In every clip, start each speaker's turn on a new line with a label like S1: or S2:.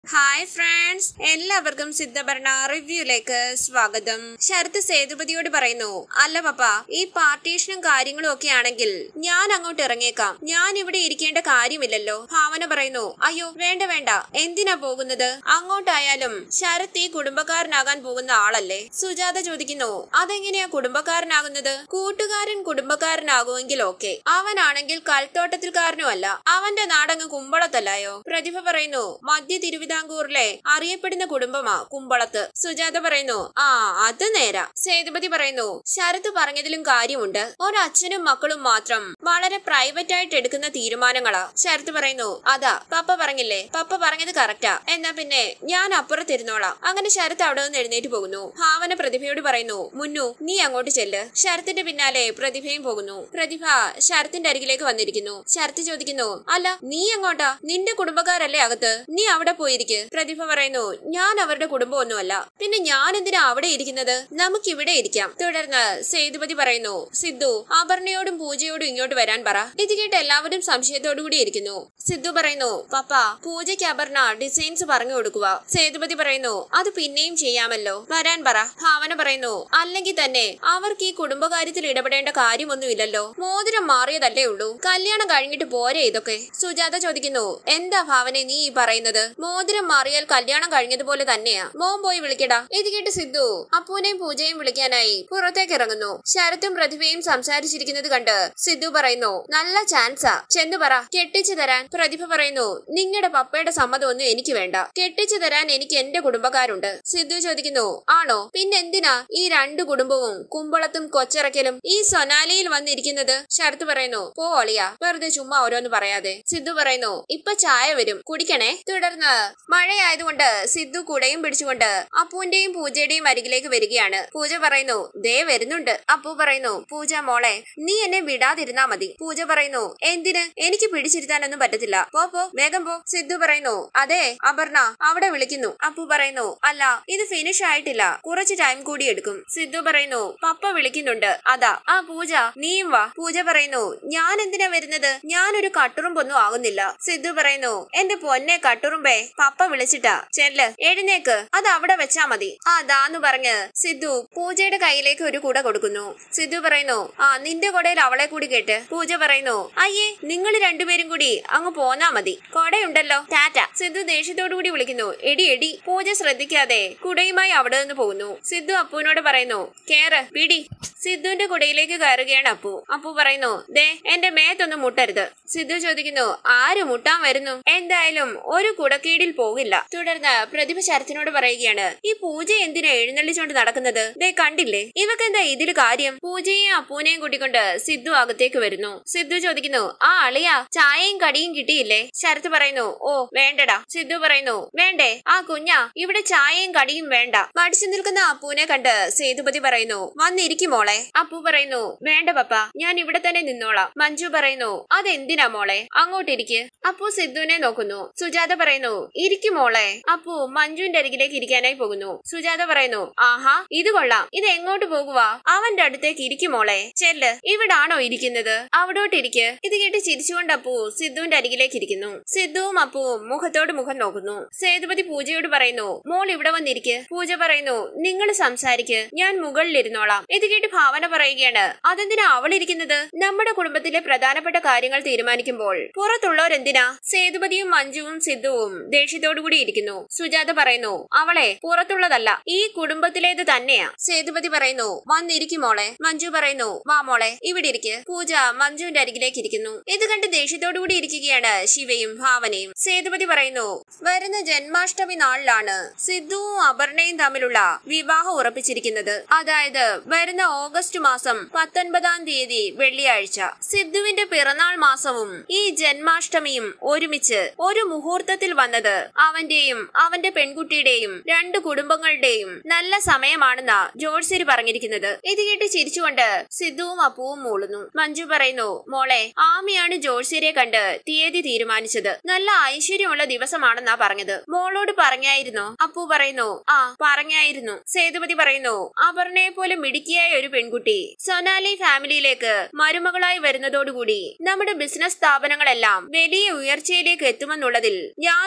S1: hi friends എല്ലാവർക്കും സിദ്ധഭരണ റിവ്യൂയിലേക്ക് സ്വാഗതം ശരത് സേതുപതിയോട് പറയുന്നു അല്ല പപ്പ ഈ പാർട്ടീഷനും കാര്യങ്ങളും ഒക്കെ ആണെങ്കിൽ ഞാൻ അങ്ങോട്ട് ഇറങ്ങിയേക്കാം ഞാൻ ഇവിടെ ഇരിക്കേണ്ട കാര്യമില്ലല്ലോ ഭാവന പറയുന്നു അയ്യോ വേണ്ട വേണ്ട എന്തിനാ പോകുന്നത് അങ്ങോട്ടായാലും ശരത് ഈ കുടുംബക്കാരനാകാൻ പോകുന്ന ആളല്ലേ സുജാത ചോദിക്കുന്നു അതെങ്ങനെയാ കുടുംബക്കാരനാകുന്നത് കൂട്ടുകാരൻ കുടുംബക്കാരനാകുമെങ്കിൽ ഓക്കെ അവനാണെങ്കിൽ കൽത്തോട്ടത്തിൽക്കാരനും അല്ല അവന്റെ നാടങ്ങ് കുമ്പളത്തല്ലായോ പ്രതിഭ പറയുന്നു മധ്യ തിരുവിതാംകൂറിലെ അറിയപ്പെടുന്ന കുടുംബമാ കുമ്പളത്ത് സുജാത പറയുന്നു ആ അത് നേരാ സേതുപതി പറയുന്നു ശരത് പറഞ്ഞതിലും കാര്യമുണ്ട് ഒരച്ഛനും മക്കളും മാത്രം വളരെ പ്രൈവറ്റ് ആയിട്ട് എടുക്കുന്ന തീരുമാനങ്ങളാ ശരത് പറയുന്നു അതാ പപ്പ പറഞ്ഞില്ലേ പപ്പ പറഞ്ഞത് കറക്റ്റാ എന്നാ പിന്നെ ഞാൻ അപ്പുറത്തിരുന്നോളാം അങ്ങനെ ശരത് അവിടെ നിന്ന് എഴുന്നേറ്റ് പോകുന്നു ഭാവന പ്രതിഭയോട് പറയുന്നു മുന്നു നീ അങ്ങോട്ട് ചെല്ല് ശരത്തിന്റെ പിന്നാലെ പ്രതിഭയും പോകുന്നു പ്രതിഭ ശരത്തിന്റെ അരികിലേക്ക് വന്നിരിക്കുന്നു ശരത്ത് ചോദിക്കുന്നു അല്ല നീ എങ്ങോട്ടാ നിന്റെ കുടുംബക്കാരല്ലേ അകത്ത് നീ അവിടെ പോയിരിക്ക് പ്രതിഭ പറയുന്നു ഞാൻ അവരുടെ കുടുംബമൊന്നുമല്ല പിന്നെ ഞാൻ എന്തിനാ അവിടെ ഇരിക്കുന്നത് നമുക്ക് ഇവിടെ ഇരിക്കാം തുടർന്ന് സേതുപതി പറയുന്നു സിദ്ധു അപർണയോടും പൂജയോടും ഇങ്ങോട്ട് വരാൻ പറ ഇത് കേട്ട് എല്ലാവരും സംശയത്തോടു കൂടി ഇരിക്കുന്നു സിദ്ധു പറയുന്നു പപ്പ പൂജയ്ക്ക് അപർണ ഡിസൈൻസ് പറഞ്ഞു കൊടുക്കുക സേതുപതി പറയുന്നു അത് പിന്നെയും ചെയ്യാമല്ലോ വരാൻ പറ ഭാവന പറയുന്നു അല്ലെങ്കിൽ തന്നെ അവർക്ക് ഈ കുടുംബകാര്യത്തിൽ ഇടപെടേണ്ട കാര്യമൊന്നുമില്ലല്ലോ മോതിരം മാറിയതല്ലേ ഉള്ളൂ കല്യാണം കഴിഞ്ഞിട്ട് പോരെ ഇതൊക്കെ സുജാത ചോദിക്കുന്നു എന്താ ഭാവനെ നീ ഈ പറയുന്നത് മോതിരം മാറിയാൽ കല്യാണം കഴിഞ്ഞതുപോലെ തന്നെയാ മോൻ പോയി വിളിക്കടാ ഇത് കേട്ട് സിദ്ധു അപ്പൂനെയും പൂജയും വിളിക്കാനായി പുറത്തേക്ക് ഇറങ്ങുന്നു ശരത്തും പ്രതിഭയും സംസാരിച്ചിരിക്കുന്നത് കണ്ട് സിദ്ധു പറയുന്നു നല്ല ചാൻസാ ചെന്നു പറ കെട്ടിച്ചു തരാൻ പ്രതിഭ പറയുന്നു നിങ്ങളുടെ പപ്പയുടെ സമ്മതമൊന്നും എനിക്ക് വേണ്ട കെട്ടിച്ചു തരാൻ എനിക്ക് എന്റെ കുടുംബക്കാരുണ്ട് സിദ്ധു ചോദിക്കുന്നു ആണോ പിന്നെന്തിനാ ഈ രണ്ടു കുടുംബവും കുമ്പളത്തും കൊച്ചിറക്കലും ഈ സൊനാലിയിൽ വന്നിരിക്കുന്നത് ശരത്ത് പറയുന്നു പോ ഒളിയ വെറുതെ ചുമ്മാ ഓരോന്ന് പറയാതെ സിദ്ധു പറയുന്നു ഇപ്പൊ ചായ വരും കുടിക്കണേ തുടർന്ന് മഴയായതുകൊണ്ട് സിദ്ധു കുടയും പിടിച്ചുകൊണ്ട് അപ്പുവിന്റെയും പൂജയുടെയും അരികിലേക്ക് വരികയാണ് പൂജ പറയുന്നു ദേ വരുന്നുണ്ട് അപ്പു പറയുന്നു പൂജ മോളെ നീ എന്നെ വിടാതിരുന്നാ മതി പൂജ പറയുന്നു എന്തിന് എനിക്ക് പിടിച്ചിരുത്താനൊന്നും പറ്റത്തില്ല പോ പോ വേഗം പോ സിദ്ധു പറയുന്നു അതെ അപർണ അവിടെ വിളിക്കുന്നു അപ്പു പറയുന്നു അല്ല ഇത് ഫിനിഷ് ആയിട്ടില്ല കുറച്ച് ടൈം കൂടി എടുക്കും സിദ്ധു പറയുന്നു പപ്പ വിളിക്കുന്നുണ്ട് അതാ ആ പൂജ നീയും വാ പൂജ പറയുന്നു ഞാൻ എന്തിനാ വരുന്നത് ഞാനൊരു കട്ടുറുമ്പൊന്നും ആകുന്നില്ല സിദ്ധു പറയുന്നു എന്റെ പൊന്നെ കട്ടുറുമ്പേ പപ്പ വിളിച്ചിട്ടാ ചെല്ല് എഴുന്നേക്ക് അത് അവിടെ വെച്ചാ മതി ആ ദാന്ന് പറഞ്ഞ് സിദ്ധു പൂജയുടെ കയ്യിലേക്ക് ഒരു കുട കൊടുക്കുന്നു സിദ്ധു പറയുന്നു ആ നിന്റെ കുടയിൽ അവളെ കൂടി കേട്ട് പൂജ പറയുന്നു അയ്യേ നിങ്ങൾ രണ്ടുപേരും കൂടി അങ്ങ് പോന്നാ മതി കൊടയുണ്ടല്ലോ ടാറ്റ സിദ്ധു ദേഷ്യത്തോടു കൂടി വിളിക്കുന്നു എടി എടി പൂജ ശ്രദ്ധിക്കാതെ കുടയുമായി അവിടെ നിന്ന് പോകുന്നു സിദ്ധു അപ്പുവിനോട് പറയുന്നു കേറ് പിടി സിദ്ധുവിന്റെ കുടയിലേക്ക് കയറുകയാണ് അപ്പു അപ്പു പറയുന്നു ദേ എന്റെ മേത്തൊന്നും മുട്ടരുത് സിദ്ധു ചോദിക്കുന്നു ആര് മുട്ടാൻ വരുന്നു എന്തായാലും ഒരു കുടക്കീടിൽ പോകില്ല തുടർന്ന് പ്രതിഭ ശരത്തിനോട് പറയുകയാണ് ഈ പൂജ എന്തിനാ എഴുന്നള്ളിച്ചോണ്ട് നടക്കുന്നത് ദേ കണ്ടില്ലേ ഇവക്കെന്താ ഇതില് കാര്യം പൂജയെയും അപ്പൂനെയും കൂട്ടിക്കൊണ്ട് സിദ്ധു അകത്തേക്ക് വരുന്നു സിദ്ധു ചോദിക്കുന്നു ആ അളിയ ചായയും കടിയും കിട്ടിയില്ലേ ശരത്ത് പറയുന്നു ഓ വേണ്ടടാ സിദ്ധു പറയുന്നു വേണ്ടേ ആ കുഞ്ഞാ ഇവിടെ ചായയും കടിയും വേണ്ട മടിച്ചു നിൽക്കുന്ന അപ്പൂനെ കണ്ട് സേതുപതി പറയുന്നു വന്നിരിക്കും മോളെ അപ്പു പറയുന്നു വേണ്ട പപ്പ ഞാൻ ഇവിടെ തന്നെ നിന്നോളാം മഞ്ജു പറയുന്നു അതെന്തിനാ മോളെ അങ്ങോട്ടിരിക്ക് അപ്പു സിദ്ധുവിനെ നോക്കുന്നു സുജാത പറയുന്നു ഇരിക്കും മോളെ അപ്പു മഞ്ജുവിന്റെ അരികിലേക്ക് ഇരിക്കാനായി പോകുന്നു സുജാത പറയുന്നു ആഹാ ഇത് കൊള്ളാം ഇത് എങ്ങോട്ട് പോകുക അവന്റെ അടുത്തേക്ക് ഇരിക്കും മോളെ ചെല്ല് ഇവിടാണോ ഇരിക്കുന്നത് അവിടോട്ടിരിക്ക് ഇത് കേട്ട് ചിരിച്ചുകൊണ്ട് അപ്പു സിദ്ധുവിന്റെ അരികിലേക്ക് ഇരിക്കുന്നു സിദ്ധുവും അപ്പുവും മുഖത്തോട് മുഖം നോക്കുന്നു സേതുപതി പൂജയോട് പറയുന്നു മോൾ ഇവിടെ വന്നിരിക്ക് പൂജ പറയുന്നു നിങ്ങൾ സംസാരിക്ക് ഞാൻ മുകളിലിരുന്നോളാം ഇത് കേട്ട് ഭാവന പറയുകയാണ് അതെന്തിനാ അവൾ ഇരിക്കുന്നത് നമ്മുടെ കുടുംബത്തിലെ പ്രധാനപ്പെട്ട കാര്യങ്ങൾ തീരുമാനിക്കുമ്പോൾ പുറത്തുള്ളവരെന്തിനാ സേതുപതിയും മഞ്ജുവും സിദ്ധുവും ദേഷ്യത്തോടു കൂടി ഇരിക്കുന്നു സുജാത പറയുന്നു അവളെ പുറത്തുള്ളതല്ല ഈ കുടുംബത്തിലേത് തന്നെയാ സേതുപതി പറയുന്നു വന്നിരിക്കും മോളെ മഞ്ജു പറയുന്നു വാ മോളെ ഇവിടെ ഇരിക്ക് പൂജ മഞ്ജുവിന്റെ അരികിലേക്ക് ഇരിക്കുന്നു ഇത് കണ്ട് ദേഷ്യത്തോടു കൂടി ഇരിക്കുകയാണ് ശിവയും ഭാവനയും സേതുപതി പറയുന്നു വരുന്ന ജന്മാഷ്ടമി നാളിലാണ് സിദ്ധുവും അപർണയും തമ്മിലുള്ള വിവാഹം ഉറപ്പിച്ചിരിക്കുന്നത് അതായത് വരുന്ന ഓഗസ്റ്റ് മാസം പത്തൊൻപതാം തീയതി വെള്ളിയാഴ്ച സിദ്ധുവിന്റെ പിറന്നാൾ മാസവും ഈ ജന്മാഷ്ടമിയും ഒരുമിച്ച് ഒരു മുഹൂർത്തത്തിൽ വന്നത് അവന്റെയും അവന്റെ പെൺകുട്ടിയുടെയും രണ്ട് കുടുംബങ്ങളുടെയും നല്ല സമയമാണെന്നാ ജോത്സ്യര് പറഞ്ഞിരിക്കുന്നത് ഇത് കേട്ട് ചിരിച്ചുകൊണ്ട് സിദ്ധുവും അപ്പുവും മൂളുന്നു മഞ്ജു പറയുന്നു മോളെ ആമിയാണ് ജോത്സ്യരെ കണ്ട് തീയതി തീരുമാനിച്ചത് നല്ല ഐശ്വര്യമുള്ള ദിവസമാണെന്നാ പറഞ്ഞത് മോളോട് പറഞ്ഞായിരുന്നോ അപ്പു പറയുന്നു ആ പറഞ്ഞായിരുന്നു സേതുപതി പറയുന്നു അപർണയെ പോലെ മിടുക്കിയായ ഒരു പെൺകുട്ടി സൊനാലി ഫാമിലിയിലേക്ക് മരുമകളായി വരുന്നതോടുകൂടി നമ്മുടെ ബിസിനസ് സ്ഥാപനങ്ങളെല്ലാം വലിയ ഉയർച്ചയിലേക്ക് എത്തുമെന്നുള്ളതിൽ യാതൊരു സംശയവും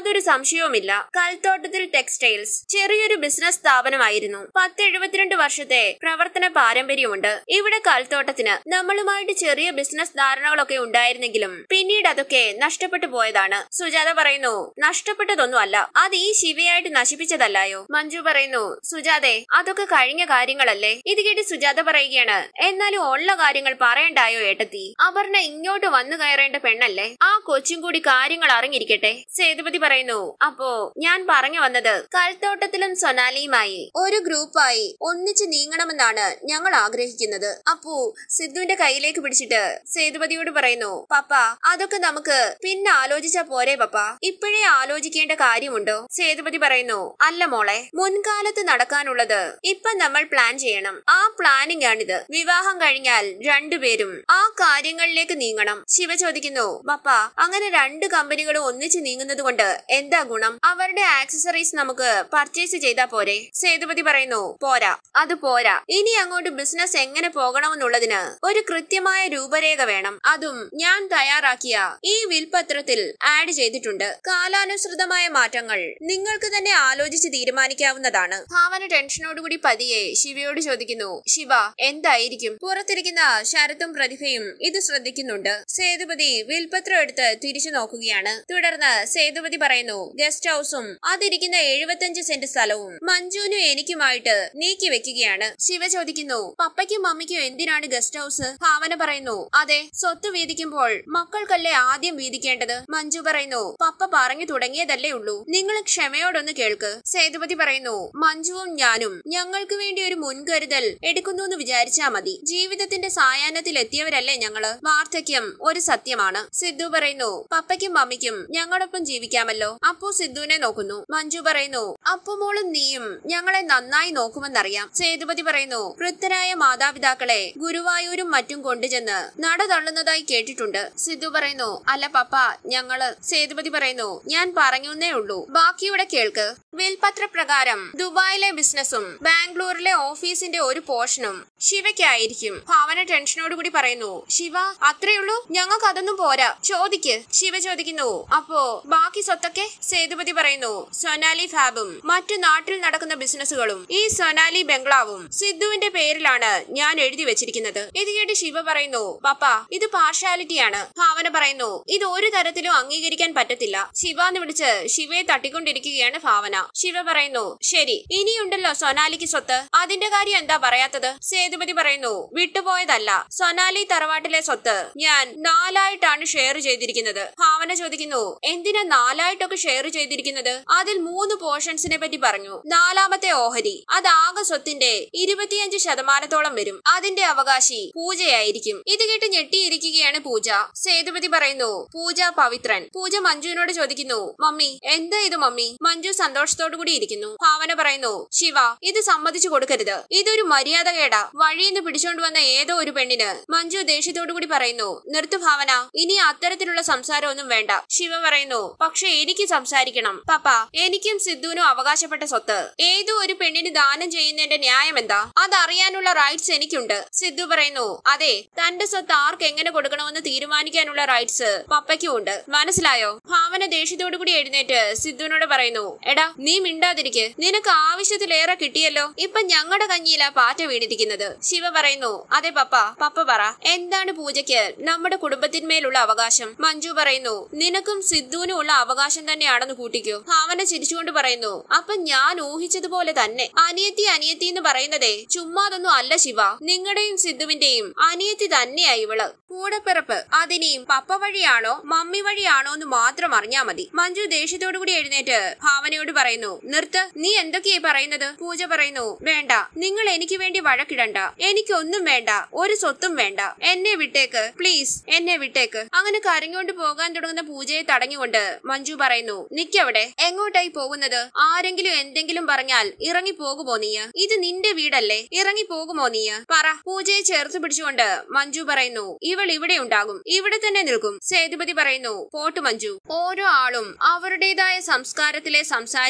S1: സംശയവുമില്ല കൽത്തോട്ടത്തിൽ ടെക്സ്റ്റൈൽസ് ചെറിയൊരു ബിസിനസ് സ്ഥാപനമായിരുന്നു പത്ത് എഴുപത്തിരണ്ട് വർഷത്തെ പ്രവർത്തന പാരമ്പര്യമുണ്ട് ഇവിടെ കൽത്തോട്ടത്തിന് നമ്മളുമായിട്ട് ചെറിയ ബിസിനസ് ധാരണകളൊക്കെ ഉണ്ടായിരുന്നെങ്കിലും പിന്നീട് അതൊക്കെ നഷ്ടപ്പെട്ടു പോയതാണ് സുജാത പറയുന്നു നഷ്ടപ്പെട്ടതൊന്നും അല്ല അത് ഈ ശിവയായിട്ട് നശിപ്പിച്ചതല്ലായോ മഞ്ജു പറയുന്നു സുജാതെ അതൊക്കെ കഴിഞ്ഞ കാര്യങ്ങളല്ലേ ഇത് കേട്ട് സുജാത പറയുകയാണ് എന്നാലും ഉള്ള കാര്യങ്ങൾ പറയണ്ടായോ ഏട്ടത്തി അപർണ ഇങ്ങോട്ട് വന്നു കയറേണ്ട പെണ്ണല്ലേ ആ കൊച്ചും കൂടി കാര്യങ്ങൾ അറിഞ്ഞിരിക്കട്ടെ സേതുപതി പറയുന്നു അപ്പോ ഞാൻ പറഞ്ഞു വന്നത് കൽത്തോട്ടത്തിലും സൊനാലിയുമായി ഒരു ഗ്രൂപ്പായി ഒന്നിച്ച് നീങ്ങണമെന്നാണ് ഞങ്ങൾ ആഗ്രഹിക്കുന്നത് അപ്പു സിദ്ധുവിന്റെ കയ്യിലേക്ക് പിടിച്ചിട്ട് സേതുപതിയോട് പറയുന്നു പപ്പ അതൊക്കെ നമുക്ക് പിന്നെ ആലോചിച്ചാ പോരെ പപ്പ ഇപ്പോഴേ ആലോചിക്കേണ്ട കാര്യമുണ്ടോ സേതുപതി പറയുന്നു അല്ല മോളെ മുൻകാലത്ത് നടക്കാനുള്ളത് ഇപ്പൊ നമ്മൾ പ്ലാൻ ചെയ്യണം ആ പ്ലാനിംഗ് ആണിത് വിവാഹം കഴിഞ്ഞാൽ രണ്ടുപേരും ആ കാര്യങ്ങളിലേക്ക് നീങ്ങണം ശിവ ചോദിക്കുന്നു പപ്പ അങ്ങനെ രണ്ട് കമ്പനികളും ഒന്നിച്ച് നീങ്ങുന്നത് കൊണ്ട് എന്താ ഗുണം അവരുടെ ആക്സസറീസ് നമുക്ക് പർച്ചേസ് ചെയ്താ പോരെ സേതുപതി പറയുന്നു പോരാ അത് പോരാ ഇനി അങ്ങോട്ട് ബിസിനസ് എങ്ങനെ പോകണമെന്നുള്ളതിന് ഒരു കൃത്യമായ രൂപരേഖ വേണം അതും ഞാൻ തയ്യാറാക്കിയ ഈ വിൽപത്രത്തിൽ ആഡ് ചെയ്തിട്ടുണ്ട് കാലാനുസൃതമായ മാറ്റങ്ങൾ നിങ്ങൾക്ക് തന്നെ ആലോചിച്ച് തീരുമാനിക്കാവുന്നതാണ് ഭാവന ടെൻഷനോടുകൂടി പതിയെ ശിവയോട് ചോദിക്കുന്നു ശിവ എന്തായിരിക്കും പുറത്തിരിക്കുന്ന ശരത്തും പ്രതിഭയും ഇത് ശ്രദ്ധിക്കുന്നുണ്ട് സേതുപതി വിൽപത്രം എടുത്ത് തിരിച്ചു നോക്കുകയാണ് തുടർന്ന് സേതുപതി പറയുന്നു ഗസ്റ്റ് ഹൗസും അതിരിക്കുന്ന എഴുപത്തഞ്ച് സെന്റ് സ്ഥലവും മഞ്ജുവിനും എനിക്കുമായിട്ട് നീക്കി വെക്കുകയാണ് ശിവ ചോദിക്കുന്നു പപ്പയ്ക്കും മമ്മിക്കും എന്തിനാണ് ഗസ്റ്റ് ഹൗസ് ഭാവന പറയുന്നു അതെ സ്വത്ത് വീതിക്കുമ്പോൾ മക്കൾക്കല്ലേ ആദ്യം വീതിക്കേണ്ടത് മഞ്ജു പറയുന്നു പപ്പ പറഞ്ഞു തുടങ്ങിയതല്ലേ ഉള്ളൂ നിങ്ങൾ ക്ഷമയോടൊന്ന് കേൾക്ക് സേതുപതി പറയുന്നു മഞ്ജുവും ഞാനും ഞങ്ങൾക്ക് വേണ്ടി ഒരു മുൻകരുതൽ എടുക്കുന്നു എന്ന് വിചാരിച്ചാ മതി ജീവിതത്തിന്റെ സായാഹ്നത്തിൽ എത്തിയവരല്ലേ ഞങ്ങള് വാർദ്ധക്യം ഒരു സത്യമാണ് സിദ്ധു പറയുന്നു പപ്പയ്ക്കും മമ്മിക്കും ഞങ്ങളൊപ്പം ജീവിക്കാമല്ലോ അപ്പു സിദ്ധുവിനെ നോക്കുന്നു മഞ്ജു പറയുന്നു അപ്പുമോളും നീയും ഞങ്ങളെ നന്നായി നോക്കുമെന്നറിയാം സേതുപതി പറയുന്നു വൃദ്ധരായ മാതാപിതാക്കളെ ഗുരുവായൂരും മറ്റും കൊണ്ടുചെന്ന് നട തള്ളുന്നതായി കേട്ടിട്ടുണ്ട് സിദ്ധു പറയുന്നു അല്ല പപ്പ ഞങ്ങള് സേതുപതി പറയുന്നു ഞാൻ പറഞ്ഞേ ഉള്ളൂ ബാക്കിയുടെ കേൾക്ക് വിൽപത്ര പ്രകാരം ദുബായിലെ ബിസിനസ്സും ബാംഗ്ലൂരിലെ ഓഫീസിന്റെ ഒരു പോർഷനും ശിവയ്ക്കായിരിക്കും ഭാവന ടെൻഷനോടുകൂടി പറയുന്നു ശിവ അത്രയുള്ളൂ ഞങ്ങൾക്ക് അതൊന്നും പോരാ ചോദിക്ക് ശിവ ചോദിക്കുന്നു അപ്പോ ബാക്കി സ്വത്തൊക്കെ സേതുപതി പറയുന്നു സൊനാലി ഫാബും മറ്റു നാട്ടിൽ നടക്കുന്ന ബിസിനസ്സുകളും ഈ സൊനാലി ബംഗ്ലാവും സിദ്ധുവിന്റെ പേരിലാണ് ഞാൻ എഴുതി വെച്ചിരിക്കുന്നത് ഇത് കേട്ട് ശിവ പറയുന്നു പപ്പ ഇത് പാർഷ്യാലിറ്റിയാണ് ഭാവന പറയുന്നു ഇത് ഒരു തരത്തിലും അംഗീകരിക്കാൻ പറ്റത്തില്ല ശിവ എന്ന് വിളിച്ച് ശിവയെ തട്ടിക്കൊണ്ടിരിക്കുകയാണ് ഭാവന ശിവ പറയുന്നു ശരി ഇനിയുണ്ടല്ലോ സൊനാലിക്ക് സ്വത്ത് അതിന്റെ കാര്യം എന്താ പറയാത്തത് സേതുപതി പറയുന്നു വിട്ടുപോയതല്ല സൊനാലി തറവാട്ടിലെ സ്വത്ത് ഞാൻ നാലായിട്ടാണ് ഷെയർ ചെയ്തിരിക്കുന്നത് ഭാവന ചോദിക്കുന്നു എന്തിനാ നാലായിട്ടൊക്കെ ഷെയർ ചെയ്തിരിക്കുന്നത് അതിൽ മൂന്ന് പോർഷൻസിനെ പറ്റി പറഞ്ഞു നാലാമത്തെ ഓഹരി അത് ആകെ സ്വത്തിന്റെ ഇരുപത്തിയഞ്ച് ശതമാനത്തോളം വരും അതിന്റെ അവകാശി പൂജയായിരിക്കും ഇത് കേട്ട് ഞെട്ടിയിരിക്കുകയാണ് പൂജ സേതുപതി പറയുന്നു പൂജ പവിത്രൻ പൂജ മഞ്ജുവിനോട് ചോദിക്കുന്നു മമ്മി എന്താ ഇത് മമ്മി മഞ്ജു സന്തോഷത്തോടു കൂടി ഇരിക്കുന്നു ഭാവന പറയുന്നു ശിവ ഇത് സമ്മതിച്ചു കൊടുക്കരുത് ഇതൊരു മര്യാദ കേടാ വഴിയിന്ന് പിടിച്ചോണ്ട് വന്ന ഏതോ ഒരു പെണ്ണിന് മഞ്ജു ദേഷ്യത്തോടു കൂടി പറയുന്നു നിർത്തു ഭാവന ഇനി അത്തരത്തിലുള്ള സംസാരമൊന്നും വേണ്ട ശിവ പറയുന്നു പക്ഷെ എനിക്ക് സംസാരിക്കണം പപ്പ എനിക്കും സിദ്ധുവിനും അവകാശപ്പെട്ട സ്വത്ത് ഏതോ ഒരു പെണ്ണിന് ദാനം ചെയ്യുന്നതിന്റെ ന്യായം എന്താ അതറിയാനുള്ള റൈറ്റ്സ് എനിക്കുണ്ട് സിദ്ധു പറയുന്നു അതെ തന്റെ സ്വത്ത് ആർക്ക് എങ്ങനെ കൊടുക്കണമെന്ന് തീരുമാനിക്കാനുള്ള റൈറ്റ്സ് പപ്പയ്ക്കും ഉണ്ട് മനസ്സിലായോ ഭാവന ദേഷ്യത്തോടു കൂടി എഴുന്നേറ്റ് സിദ്ധുവിനോട് പറയുന്നു എടാ നീ മിണ്ടാതിരിക്ക് നിനക്ക് ആവശ്യത്തിലേറെ കിട്ടിയല്ലോ ഇപ്പൊ ഞങ്ങളുടെ കഞ്ഞിയിലാ പാറ്റ വീണിരിക്കുന്നത് ശിവ പറയുന്നു അതെ പപ്പ പപ്പ പറ എന്താണ് പൂജയ്ക്ക് നമ്മുടെ കുടുംബത്തിന്മേലുള്ള അവകാശം മഞ്ജു പറയുന്നു നിനക്കും സിദ്ധുവിനും ഉള്ള അവകാശം തന്നെയാണെന്ന് കൂട്ടിക്കോ ഭാവന ചിരിച്ചുകൊണ്ട് പറയുന്നു അപ്പൊ ഞാൻ ഊഹിച്ചതുപോലെ തന്നെ അനിയത്തി അനിയത്തി എന്ന് പറയുന്നതേ ചുമ്മാതൊന്നും അല്ല ശിവ നിങ്ങളുടെയും സിദ്ധുവിന്റെയും അനിയത്തി തന്നെയാ ഇവള് കൂടപ്പിറപ്പ് അതിനെയും പപ്പ വഴിയാണോ മമ്മി വഴിയാണോ എന്ന് മാത്രം അറിഞ്ഞാ മതി മഞ്ജു ദേഷ്യത്തോടു കൂടി എഴുന്നേറ്റ് ഭാവനയോട് പറയുന്നു നിർത്ത് നീ എന്തൊക്കെയായി പറയുന്നത് പൂജ പറയുന്നു വേണ്ട നിങ്ങൾ എനിക്ക് വേണ്ടി വഴക്കിടണ്ട എനിക്കൊന്നും വേണ്ട ഒരു സ്വത്തും വേണ്ട എന്നെ വിട്ടേക്ക് പ്ലീസ് എന്നെ വിട്ടേക്ക് അങ്ങനെ കരഞ്ഞുകൊണ്ട് പോകാൻ തുടങ്ങുന്ന പൂജയെ തടഞ്ഞുകൊണ്ട് മഞ്ജു പറയുന്നു നിക്കവിടെ എങ്ങോട്ടായി പോകുന്നത് ആരെങ്കിലും എന്തെങ്കിലും പറഞ്ഞാൽ ഇറങ്ങി പോകുമോ നീ ഇത് നിന്റെ വീടല്ലേ ഇറങ്ങി പോകുമോ നീ പറ പൂജയെ ചേർത്ത് പിടിച്ചുകൊണ്ട് മഞ്ജു പറയുന്നു ഇവൾ ഇവിടെ ഉണ്ടാകും ഇവിടെ തന്നെ നിൽക്കും സേതുപതി പറയുന്നു പോട്ടു മഞ്ജു ഓരോ ആളും അവരുടേതായ സംസ്കാരത്തിലെ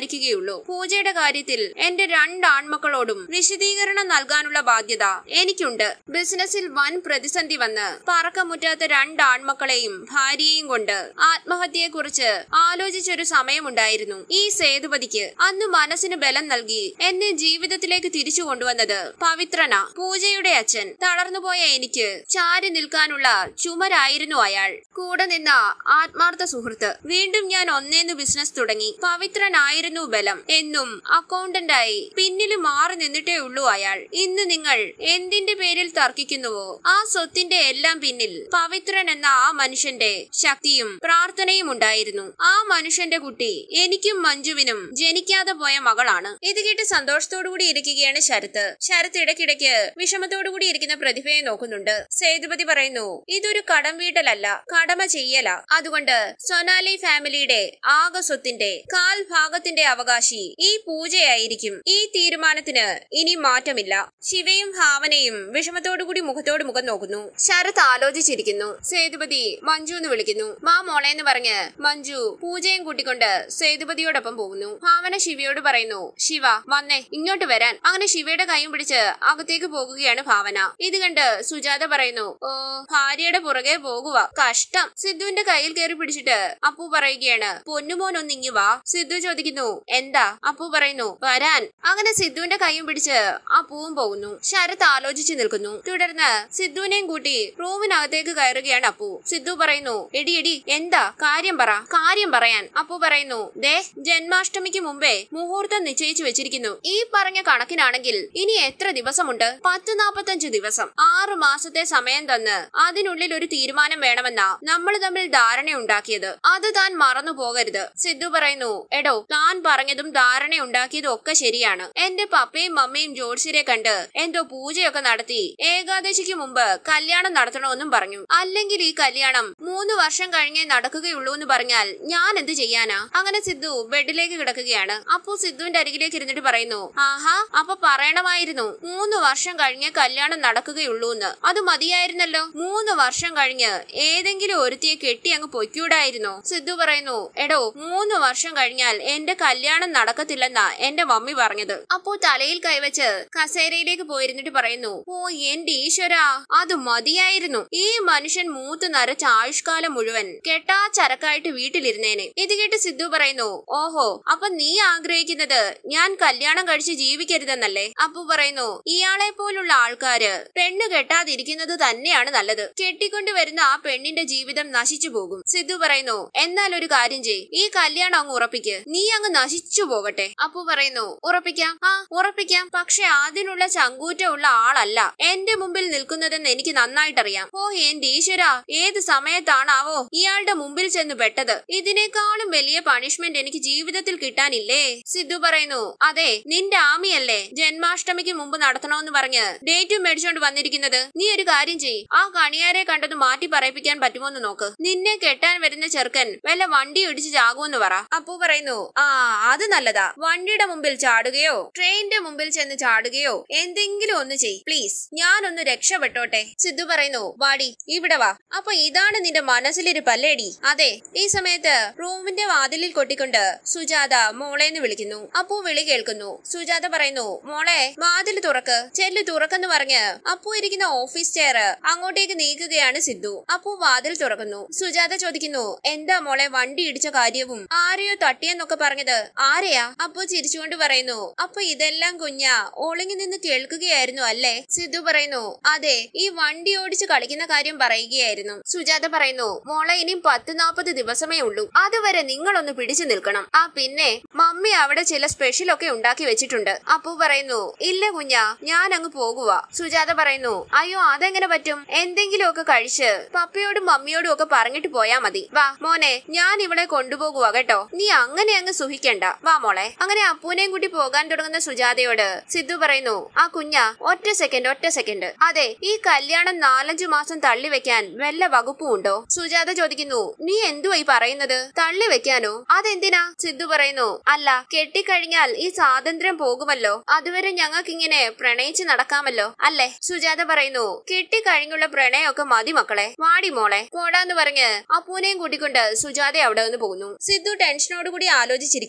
S1: പാലിക്കുകയുള്ളൂ പൂജയുടെ കാര്യത്തിൽ എന്റെ രണ്ട് ആൺമക്കളോടും വിശദീകരണം നൽകാനുള്ള ബാധ്യത എനിക്കുണ്ട് ബിസിനസ്സിൽ വൻ പ്രതിസന്ധി വന്ന് പറക്കമുറ്റാത്ത രണ്ട് ആൺമക്കളെയും ഭാര്യയെയും കൊണ്ട് ആത്മഹത്യയെക്കുറിച്ച് ആലോചിച്ചൊരു സമയമുണ്ടായിരുന്നു ഈ സേതുപതിക്ക് അന്ന് മനസ്സിന് ബലം നൽകി എന്നെ ജീവിതത്തിലേക്ക് തിരിച്ചു കൊണ്ടുവന്നത് പവിത്രന പൂജയുടെ അച്ഛൻ തളർന്നുപോയ എനിക്ക് ചാരി നിൽക്കാനുള്ള ചുമരായിരുന്നു അയാൾ കൂടെ നിന്ന ആത്മാർത്ഥ സുഹൃത്ത് വീണ്ടും ഞാൻ ഒന്നേന്നു ബിസിനസ് തുടങ്ങി പവിത്രനായിരുന്നു ബലം എന്നും അക്കൗണ്ടന്റായി പിന്നിൽ മാറി നിന്നിട്ടേ ഉള്ളൂ അയാൾ ഇന്ന് നിങ്ങൾ എന്തിന്റെ പേരിൽ തർക്കിക്കുന്നുവോ ആ സ്വത്തിന്റെ എല്ലാം പിന്നിൽ പവിത്രൻ എന്ന ആ മനുഷ്യന്റെ ശക്തിയും പ്രാർത്ഥനയും ഉണ്ടായിരുന്നു ആ മനുഷ്യന്റെ കുട്ടി എനിക്കും മഞ്ജുവിനും ജനിക്കാതെ പോയ മകളാണ് ഇത് കേട്ട് സന്തോഷത്തോടുകൂടി ഇരിക്കുകയാണ് ശരത്ത് ശരത്ത് ഇടയ്ക്കിടയ്ക്ക് വിഷമത്തോടുകൂടി ഇരിക്കുന്ന പ്രതിഭയെ നോക്കുന്നുണ്ട് സേതുപതി പറയുന്നു ഇതൊരു കടം വീട്ടലല്ല കടമ ചെയ്യല അതുകൊണ്ട് സൊനാലി ഫാമിലിയുടെ ആകെ സ്വത്തിന്റെ കാൽ ഭാഗത്തിന്റെ അവകാശി ഈ പൂജയായിരിക്കും ഈ തീരുമാനത്തിന് ഇനി മാറ്റമില്ല ശിവയും ഭാവനയും വിഷമത്തോടുകൂടി മുഖത്തോട് മുഖം നോക്കുന്നു ശരത് ആലോചിച്ചിരിക്കുന്നു സേതുപതി മഞ്ജു എന്ന് വിളിക്കുന്നു മാ മോളെ എന്ന് പറഞ്ഞ് മഞ്ജു പൂജയും കൂട്ടിക്കൊണ്ട് സേതുപതിയോടൊപ്പം പോകുന്നു ഭാവന ശിവയോട് പറയുന്നു ശിവ വന്നേ ഇങ്ങോട്ട് വരാൻ അങ്ങനെ ശിവയുടെ കൈയും പിടിച്ച് അകത്തേക്ക് പോകുകയാണ് ഭാവന ഇത് കണ്ട് സുജാത പറയുന്നു ഓ ഭാര്യയുടെ പുറകെ പോകുക കഷ്ടം സിദ്ധുവിന്റെ കയ്യിൽ കയറി പിടിച്ചിട്ട് അപ്പു പറയുകയാണ് പൊന്നുമോൻ ഒന്ന് ഇങ്ങി വാ സിദ്ധു ചോദിക്കുന്നു എന്താ അപ്പു പറയുന്നു വരാൻ അങ്ങനെ സിദ്ധുവിന്റെ കൈയും പിടിച്ച് അപ്പുവും പോകുന്നു ശരത് ആലോചിച്ചു നിൽക്കുന്നു തുടർന്ന് സിദ്ധുവിനെയും കൂട്ടി റൂമിനകത്തേക്ക് കയറുകയാണ് അപ്പു സിദ്ധു പറയുന്നു എടി എടി എന്താ കാര്യം പറ കാര്യം പറയാൻ അപ്പു പറയുന്നു ദേ ജന്മാഷ്ടമിക്ക് മുമ്പേ മുഹൂർത്തം നിശ്ചയിച്ചു വെച്ചിരിക്കുന്നു ഈ പറഞ്ഞ കണക്കിനാണെങ്കിൽ ഇനി എത്ര ദിവസമുണ്ട് പത്ത് നാപ്പത്തഞ്ച് ദിവസം ആറു മാസത്തെ സമയം തന്ന് അതിനുള്ളിൽ ഒരു തീരുമാനം വേണമെന്നാ നമ്മൾ തമ്മിൽ ധാരണയുണ്ടാക്കിയത് അത് താൻ മറന്നു പോകരുത് സിദ്ധു പറയുന്നു എടോ താൻ പറഞ്ഞതും ധാരണയുണ്ടാക്കിയതും ഒക്കെ ശരിയാണ് എന്റെ പപ്പയും മമ്മയും ജോത്സ്യരെ കണ്ട് എന്തോ പൂജയൊക്കെ നടത്തി ഏകാദശിക്ക് മുമ്പ് കല്യാണം നടത്തണമെന്നും പറഞ്ഞു അല്ലെങ്കിൽ ഈ കല്യാണം മൂന്ന് വർഷം കഴിഞ്ഞേ നടക്കുകയുള്ളൂ എന്ന് പറഞ്ഞാൽ ഞാൻ എന്ത് ചെയ്യാനാ അങ്ങനെ സിദ്ധു ബെഡിലേക്ക് കിടക്കുകയാണ് അപ്പു സിദ്ധുവിന്റെ അരികിലേക്ക് ഇരുന്നിട്ട് പറയുന്നു ആഹാ അപ്പൊ പറയണമായിരുന്നു മൂന്ന് വർഷം കഴിഞ്ഞ് കല്യാണം നടക്കുകയുള്ളൂ എന്ന് അത് മതിയായിരുന്നല്ലോ മൂന്ന് വർഷം കഴിഞ്ഞ് ഏതെങ്കിലും ഒരുത്തിയെ കെട്ടി അങ്ങ് പൊയ്ക്കൂടായിരുന്നോ സിദ്ധു പറയുന്നു എടോ മൂന്ന് വർഷം കഴിഞ്ഞാൽ എന്റെ കല്യാണം നടക്കത്തില്ലെന്നാ എന്റെ മമ്മി പറഞ്ഞത് അപ്പോ തലയിൽ കൈവച്ച് കസേരയിലേക്ക് പോയിരുന്നിട്ട് പറയുന്നു ഓ എന്റെ ഈശ്വരാ അത് മതിയായിരുന്നു ഈ മനുഷ്യൻ മൂത്ത് നരച്ച ആയുഷ്കാലം മുഴുവൻ കെട്ടാ ചരക്കായിട്ട് വീട്ടിലിരുന്നേനെ ഇത് കേട്ട് സിദ്ധു പറയുന്നു ഓഹോ അപ്പൊ നീ ആഗ്രഹിക്കുന്നത് ഞാൻ കല്യാണം കഴിച്ച് ജീവിക്കരുതെന്നല്ലേ അപ്പു പറയുന്നു ഇയാളെ പോലുള്ള ആൾക്കാര് പെണ്ണ് കെട്ടാതിരിക്കുന്നത് തന്നെയാണ് നല്ലത് കെട്ടിക്കൊണ്ട് വരുന്ന ആ പെണ്ണിന്റെ ജീവിതം നശിച്ചു പോകും സിദ്ധു പറയുന്നു എന്നാൽ ഒരു കാര്യം ചെയ് ഈ കല്യാണം അങ്ങ് ഉറപ്പിക്ക് നീ അങ്ങ് നശിച്ചു പോകട്ടെ അപ്പു പറയുന്നു ഉറപ്പിക്കാം ആ ഉറപ്പിക്കാം പക്ഷെ അതിനുള്ള ചങ്കൂറ്റമുള്ള ആളല്ല എന്റെ മുമ്പിൽ നിൽക്കുന്നതെന്ന് എനിക്ക് നന്നായിട്ടറിയാം ഓ എന്റെ ഈശ്വര ഏത് സമയത്താണാവോ ഇയാളുടെ മുമ്പിൽ ചെന്ന് പെട്ടത് ഇതിനേക്കാളും വലിയ പണിഷ്മെന്റ് എനിക്ക് ജീവിതത്തിൽ കിട്ടാനില്ലേ സിദ്ധു പറയുന്നു അതെ നിന്റെ ആമിയല്ലേ ജന്മാഷ്ടമിക്ക് മുമ്പ് നടത്തണമെന്ന് പറഞ്ഞ് ഡേറ്റും മേടിച്ചോണ്ട് വന്നിരിക്കുന്നത് നീ ഒരു കാര്യം ചെയ് ആ കണിയാരെ കണ്ടത് മാറ്റി പറയിപ്പിക്കാൻ പറ്റുമോന്ന് നോക്ക് നിന്നെ കെട്ടാൻ വരുന്ന ചെറുക്കൻ വല്ല വണ്ടി ഇടിച്ച് ചാകുമെന്ന് പറ അപ്പു പറയുന്നു ആ അത് നല്ലതാ വണ്ടിയുടെ മുമ്പിൽ ചാടുകയോ ട്രെയിനിന്റെ മുമ്പിൽ ചെന്ന് ചാടുകയോ എന്തെങ്കിലും ഒന്ന് ചെയ് പ്ലീസ് ഞാനൊന്ന് രക്ഷപ്പെട്ടോട്ടെ സിദ്ധു പറയുന്നു വാടി ഇവിടെ വാ അപ്പൊ ഇതാണ് നിന്റെ മനസ്സിലിരിപ്പല്ലേടി അതെ ഈ സമയത്ത് റൂമിന്റെ വാതിലിൽ കൊട്ടിക്കൊണ്ട് സുജാത മോളേന്ന് വിളിക്കുന്നു അപ്പു വിളി കേൾക്കുന്നു സുജാത പറയുന്നു മോളെ വാതിൽ തുറക്ക് ചെല്ല് തുറക്കെന്ന് പറഞ്ഞ് അപ്പു ഇരിക്കുന്ന ഓഫീസ് ചെയർ അങ്ങോട്ടേക്ക് നീക്കുകയാണ് സിദ്ധു അപ്പു വാതിൽ തുറക്കുന്നു സുജാത ചോദിക്കുന്നു എന്താ മോളെ വണ്ടി ഇടിച്ച കാര്യവും ആരെയോ തട്ടിയെന്നൊക്കെ പറഞ്ഞത് ആരെയാ അപ്പു ചിരിച്ചുകൊണ്ട് പറയുന്നു അപ്പൊ ഇതെല്ലാം കുഞ്ഞ ഒളിങ്ങി നിന്ന് കേൾക്കുകയായിരുന്നു അല്ലേ സിദ്ധു പറയുന്നു അതെ ഈ വണ്ടി ഓടിച്ച് കളിക്കുന്ന കാര്യം പറയുകയായിരുന്നു സുജാത പറയുന്നു മോളെ ഇനിയും പത്ത് നാപ്പത് ദിവസമേ ഉള്ളൂ അതുവരെ നിങ്ങളൊന്ന് പിടിച്ചു നിൽക്കണം ആ പിന്നെ മമ്മി അവിടെ ചില സ്പെഷ്യൽ ഒക്കെ ഉണ്ടാക്കി വെച്ചിട്ടുണ്ട് അപ്പു പറയുന്നു ഇല്ല കുഞ്ഞ ഞാൻ അങ്ങ് പോകുക സുജാത പറയുന്നു അയ്യോ അതെങ്ങനെ പറ്റും എന്തെങ്കിലുമൊക്കെ കഴിച്ച് പപ്പയോടും മമ്മിയോടും ഒക്കെ പറഞ്ഞിട്ട് പോയാ മതി വാ മോനെ ഞാൻ ഇവിടെ കൊണ്ടുപോകുക കേട്ടോ നീ അങ്ങനെ അങ്ങ് സുഹിക്കണ്ട വാ മോളെ അങ്ങനെ അപ്പൂനെയും കൂട്ടി പോകാൻ തുടങ്ങുന്ന സുജാതയോട് സിദ്ധു പറയുന്നു ആ കുഞ്ഞ ഒറ്റ സെക്കൻഡ് ഒറ്റ സെക്കൻഡ് അതെ ഈ കല്യാണം നാലഞ്ചു മാസം തള്ളി വെക്കാൻ വല്ല വകുപ്പും ഉണ്ടോ സുജാത ചോദിക്കുന്നു നീ എന്തുവാ ഈ പറയുന്നത് തള്ളി വെക്കാനോ അതെന്തിനാ സിദ്ധു പറയുന്നു അല്ല കെട്ടിക്കഴിഞ്ഞാൽ ഈ സ്വാതന്ത്ര്യം പോകുമല്ലോ അതുവരെ ഞങ്ങൾക്കിങ്ങനെ പ്രണയിച്ച് നടക്കാമല്ലോ അല്ലേ സുജാത പറയുന്നു കെട്ടിക്കഴിഞ്ഞുള്ള പ്രണയമൊക്കെ മതി മക്കളെ വാടി മോളെ പോടാന്ന് പറഞ്ഞ് അപ്പൂനെയും കൂട്ടിക്കൊണ്ട് സുജാത അവിടെ നിന്ന് പോകുന്നു സിദ്ധു ടെൻഷനോടുകൂടി ആലോചിച്ചിരിക്കുന്നു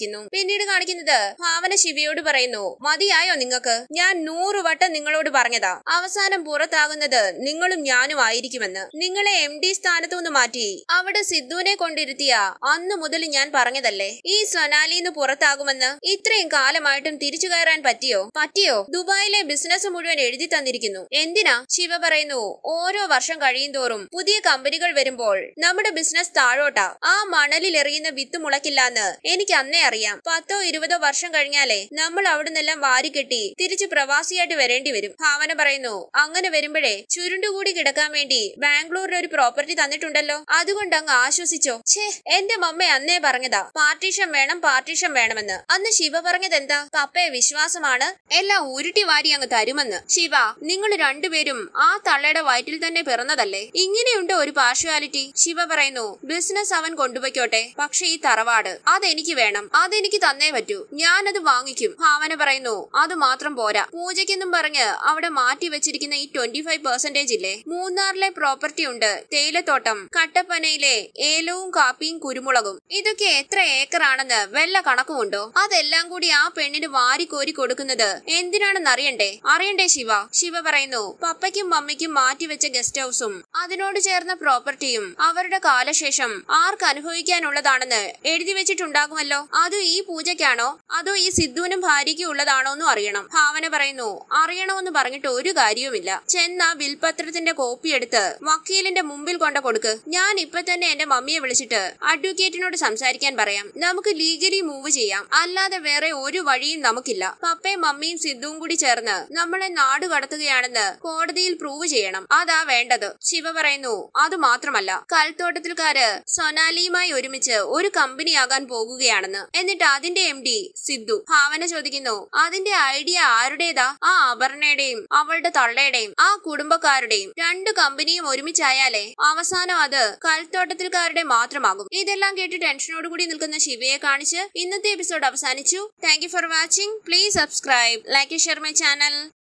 S1: ചെയ്യുന്നു പിന്നീട് കാണിക്കുന്നത് ഭാവന ശിവയോട് പറയുന്നു മതിയായോ നിങ്ങൾക്ക് ഞാൻ നൂറ് വട്ടം നിങ്ങളോട് പറഞ്ഞതാ അവസാനം പുറത്താകുന്നത് നിങ്ങളും ഞാനും ആയിരിക്കുമെന്ന് നിങ്ങളെ എം ഡി സ്ഥാനത്തു നിന്ന് മാറ്റി അവിടെ സിദ്ധുവിനെ കൊണ്ടിരുത്തിയ അന്നു മുതൽ ഞാൻ പറഞ്ഞതല്ലേ ഈ സൊനാലിന്ന് പുറത്താകുമെന്ന് ഇത്രയും കാലമായിട്ടും തിരിച്ചു കയറാൻ പറ്റിയോ പറ്റിയോ ദുബായിലെ ബിസിനസ് മുഴുവൻ എഴുതി തന്നിരിക്കുന്നു എന്തിനാ ശിവ പറയുന്നു ഓരോ വർഷം കഴിയും തോറും പുതിയ കമ്പനികൾ വരുമ്പോൾ നമ്മുടെ ബിസിനസ് താഴോട്ടാ ആ മണലിൽ എറിയുന്ന വിത്ത് മുളക്കില്ലാന്ന് എനിക്ക് അന്നേ അറിയാം പത്തോ ഇരുപതോ വർഷം കഴിഞ്ഞാലേ നമ്മൾ അവിടുന്നെല്ലാം വാരിക്കെട്ടി തിരിച്ചു പ്രവാസിയായിട്ട് വരേണ്ടി വരും ഭാവന പറയുന്നു അങ്ങനെ വരുമ്പോഴേ ചുരുണ്ടുകൂടി കിടക്കാൻ വേണ്ടി ബാംഗ്ലൂരിൽ ഒരു പ്രോപ്പർട്ടി തന്നിട്ടുണ്ടല്ലോ അതുകൊണ്ട് അങ്ങ് ആശ്വസിച്ചോ ഛേ എന്റെ മമ്മ അന്നേ പറഞ്ഞതാ പാർട്ടീഷൻ വേണം പാർട്ടീഷൻ വേണമെന്ന് അന്ന് ശിവ പറഞ്ഞത് എന്താ പപ്പയെ വിശ്വാസമാണ് എല്ലാം ഉരുട്ടി വാരി അങ്ങ് തരുമെന്ന് ശിവ നിങ്ങൾ രണ്ടുപേരും ആ തള്ളയുടെ വയറ്റിൽ തന്നെ പിറന്നതല്ലേ ഇങ്ങനെയുണ്ട് ഒരു പാർഷ്വാലിറ്റി ശിവ പറയുന്നു ബിസിനസ് അവൻ കൊണ്ടുപോയിക്കോട്ടെ പക്ഷെ ഈ തറവാട് അതെനിക്ക് വേണം അതെനിക്ക് തന്നേ പറ്റൂ ഞാനത് വാങ്ങിക്കും ഭാവന പറയുന്നു അത് മാത്രം പോരാ പൂജയ്ക്കെന്നും പറഞ്ഞ് അവിടെ മാറ്റി വെച്ചിരിക്കുന്ന ഈ ട്വന്റി ഫൈവ് പെർസെന്റേജ് ഇല്ലേ മൂന്നാറിലെ പ്രോപ്പർട്ടി ഉണ്ട് തേയിലത്തോട്ടം കട്ടപ്പനയിലെ ഏലവും കാപ്പിയും കുരുമുളകും ഇതൊക്കെ എത്ര ഏക്കറാണെന്ന് വല്ല കണക്കുമുണ്ടോ അതെല്ലാം കൂടി ആ പെണ്ണിന് വാരിക്കോരി കൊടുക്കുന്നത് എന്തിനാണെന്ന് അറിയണ്ടേ അറിയണ്ടേ ശിവ ശിവ പറയുന്നു പപ്പയ്ക്കും മമ്മിക്കും മാറ്റിവെച്ച ഗസ്റ്റ് ഹൗസും അതിനോട് ചേർന്ന പ്രോപ്പർട്ടിയും അവരുടെ കാലശേഷം ആർക്ക് അനുഭവിക്കാനുള്ളതാണെന്ന് എഴുതി വെച്ചിട്ടുണ്ടാകുമല്ലോ അത് ഈ പൂജയ്ക്കാണോ അതോ ഈ സിദ്ധുവിനും ഭാര്യയ്ക്കും ഉള്ളതാണോ എന്നും അറിയണം ഭാവന പറയുന്നു അറിയണമെന്ന് പറഞ്ഞിട്ട് ഒരു കാര്യവുമില്ല ചെന്ന വിൽപത്രത്തിന്റെ കോപ്പി എടുത്ത് വക്കീലിന്റെ മുമ്പിൽ കൊണ്ട കൊടുക്ക് ഞാൻ ഇപ്പൊ തന്നെ എന്റെ മമ്മിയെ വിളിച്ചിട്ട് അഡ്വക്കേറ്റിനോട് സംസാരിക്കാൻ പറയാം നമുക്ക് ലീഗലി മൂവ് ചെയ്യാം അല്ലാതെ വേറെ ഒരു വഴിയും നമുക്കില്ല പപ്പയും മമ്മിയും സിദ്ധുവും കൂടി ചേർന്ന് നമ്മളെ നാട് കടത്തുകയാണെന്ന് കോടതിയിൽ പ്രൂവ് ചെയ്യണം അതാ വേണ്ടത് ശിവ പറയുന്നു അത് മാത്രമല്ല കൽത്തോട്ടത്തിൽക്കാര് സൊനാലിയുമായി ഒരുമിച്ച് ഒരു കമ്പനിയാകാൻ പോകുകയാണെന്ന് എന്നിട്ട് അതിന്റെ എം ഡി സിദ്ധു ഭാവന ചോദിക്കുന്നു അതിന്റെ ഐഡിയ ആരുടേതാ ആ അപർണയുടെയും അവളുടെ തള്ളയുടെയും ആ കുടുംബക്കാരുടെയും രണ്ട് കമ്പനിയും ഒരുമിച്ചായാലേ അവസാനം അത് കൽത്തോട്ടത്തിൽക്കാരുടെ മാത്രമാകും ഇതെല്ലാം കേട്ട് ടെൻഷനോടുകൂടി നിൽക്കുന്ന ശിവയെ കാണിച്ച് ഇന്നത്തെ എപ്പിസോഡ് അവസാനിച്ചു thank you for watching please subscribe like share my channel